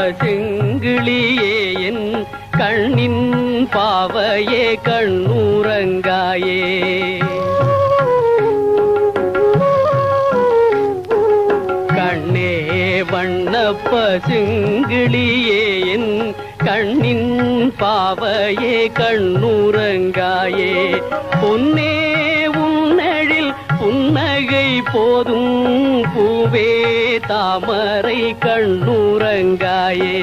செங்கிளியே என் கண்ணின் பாவையே கண்ணூரங்காயே கண்ணே வண்ணப்ப செங்கிளியே என் கண்ணின் பாவையே கண்ணூரங்காயே பொன்னே உன்னழில் புன்னகை போதும் பூவே தாமரை கண்ணூரங்காயே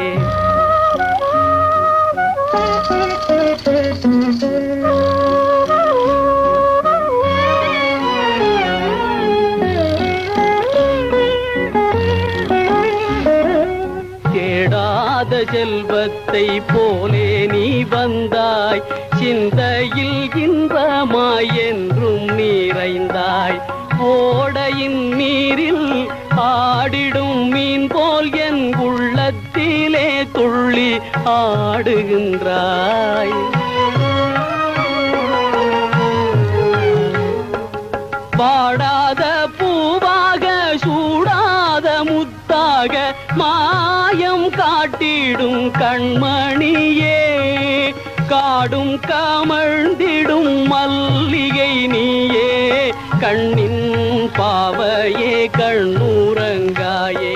கேடாத செல்வத்தை போலே நீ வந்தாய் சிந்தையில் இன்பமாய் என்றும் நீரைந்தாய் ஓடையின் நீரில் ஆடிடும் மீன் போல் என் உள்ளத்திலே துள்ளி ஆடுகின்றாய் பாடாத பூவாக சூடாத முத்தாக மாயம் காட்டிடும் கண்மணியே காடும் கமழ்ந்திடும் மல்லிகை நீயே கண்ணின் பாவையே கண்ணூரங்காயே